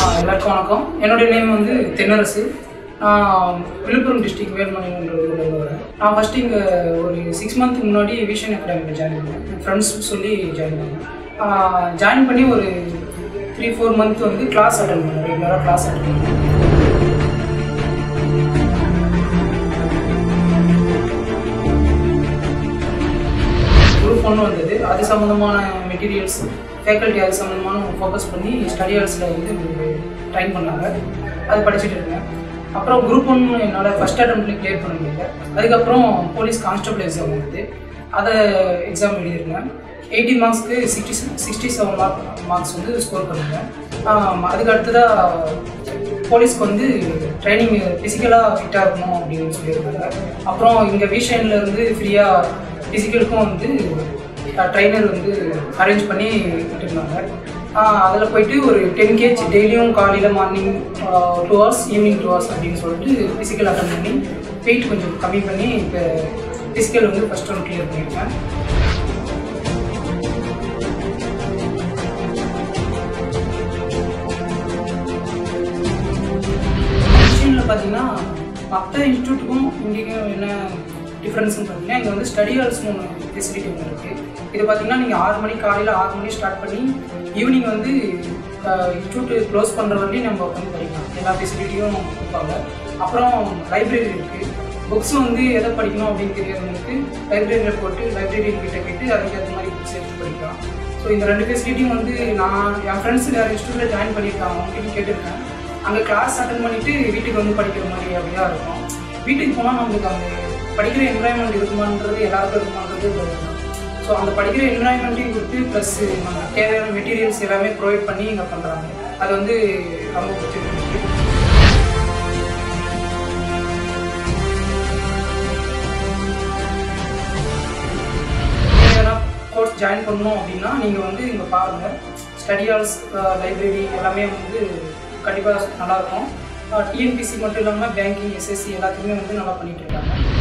எல்லாருக்கும் வணக்கம் என்னுடைய நேம் வந்து தென்னரசு நான் விழுப்புரம் டிஸ்ட்ரிக்ட் வேல்மணின்ற ஊரில் வரேன் நான் ஃபஸ்ட்டு இங்கே ஒரு சிக்ஸ் மந்த் முன்னாடி விஷன் அகாடமியில் ஜாயின் பண்ணேன் என் ஃப்ரெண்ட்ஸ் சொல்லி ஜாயின் பண்ணேன் ஜாயின் பண்ணி ஒரு த்ரீ ஃபோர் மந்த் வந்து கிளாஸ் அட்டன் பண்ணேன் ரெகுலராக கிளாஸ் அட்டன் பண்ணேன் குரூப் ஒன்று வந்தது அது சம்மந்தமான மெட்டீரியல்ஸ் ஃபேக்கல்ட்டி அது சம்மந்தமான ஃபோக்கஸ் பண்ணி ஸ்டடி ஹால்ஸில் வந்து ட்ரைன் பண்ணாங்க அது படிச்சுட்டு இருக்கேன் அப்புறம் குரூப் ஒன் என்னால் ஃபஸ்ட் அட்டம்ப்ட்லேயே கிளியர் பண்ண முடியல அதுக்கப்புறம் போலீஸ் கான்ஸ்டபிள் எக்ஸாம் வந்து அதை எக்ஸாம் எழுதியிருந்தேன் எயிட்டி மார்க்ஸ்க்கு sixty sixty seven mark marks வந்து ஸ்கோர் பண்ணியிருந்தேன் ஆம், அதுக்கு அடுத்ததாக போலீஸ்க்கு வந்து ட்ரைனிங் ஃபிசிக்கலாக ஃபிட்டாக இருக்கணும் அப்படின்னு சொல்லியிருக்காங்க அப்புறம் இங்கே விஷன்ல இருந்து ஃப்ரீயாக ஃபிசிக்கலுக்கும் வந்து ட்ரைனர் வந்து அரேஞ்ச் பண்ணி விட்டுருந்தாங்க அதில் போயிட்டு ஒரு டென் கேஜ் டெய்லியும் காலையில் morning two hours evening two hours அப்படின்னு சொல்லிட்டு ஃபிசிக்கல் அட்டன் பண்ணி வெயிட் கொஞ்சம் கம்மி பண்ணி இப்போ ஃபிசிக்கல் வந்து ஃபஸ்ட் ஒன் கிளியர் பண்ணியிருக்கேன் மிஷினில் பார்த்தீங்கன்னா மற்ற இன்ஸ்டியூட்டுக்கும் இங்கேயும் என்ன டிஃப்ரென்ஸ்னு பார்த்தீங்கன்னா இங்கே வந்து ஸ்டடி ஹால்ஸ்னு ஒன்று ஃபெசிலிட்டி ஒன்று இருக்குது இது பார்த்தீங்கன்னா நீங்கள் ஆறு மணி காலையில் ஆறு மணி ஸ்டார்ட் பண்ணி ஈவினிங் வந்து இன்ஸ்டியூட் க்ளோஸ் பண்ணுற வரையும் நம்ம உட்காந்து படிக்கலாம் எல்லா ஃபெசிலிட்டியும் கொடுப்பாங்க அப்புறம் லைப்ரரி இருக்குது புக்ஸ் வந்து எதை படிக்கணும் அப்படின்னு தெரியாதவங்களுக்கு லைப்ரரியில் போட்டு லைப்ரரியன் கிட்ட கேட்டு அதுக்கேற்ற மாதிரி புக்ஸ் எடுத்து படிக்கலாம் ஸோ இந்த ரெண்டு ஃபெசிலிட்டியும் வந்து நான் என் ஃப்ரெண்ட்ஸ் வேறு இன்ஸ்டியூட்டில் ஜாயின் பண்ணியிருக்காங்க அவங்ககிட்ட கேட்டிருக்கேன் அங்கே கிளாஸ் அட்டன் பண்ணிவிட்டு வீட்டுக்கு வந்து படிக்கிற மாதிரி அப்படியா இருக்கும் வீட்டுக்கு போனால் நம்மளுக்கு அங்கே படிக்கிற என்வரான்மெண்ட் இருக்குமான்றது எல்லாருக்கும் இருக்குமான்றது ஸோ அந்த படிக்கிற என்வரான்மெண்ட்டையும் கொடுத்து ப்ளஸ் நம்ம தேவையான மெட்டீரியல்ஸ் எல்லாமே ப்ரொவைட் பண்ணி இங்கே பண்ணுறாங்க அது வந்து ரொம்ப பிடிச்சிருக்கு நீங்கள் கோர்ஸ் ஜாயின் பண்ணணும் அப்படின்னா நீங்கள் வந்து இங்கே பாருங்கள் ஸ்டடி ஹால்ஸ் லைப்ரரி எல்லாமே வந்து கண்டிப்பாக நல்லாயிருக்கும் டிஎன்பிசி மட்டும் இல்லாமல் பேங்கிங் எஸ்எஸ்சி எல்லாத்துக்குமே வந்து நல்லா பண்ணிட்டு இருக்காங்க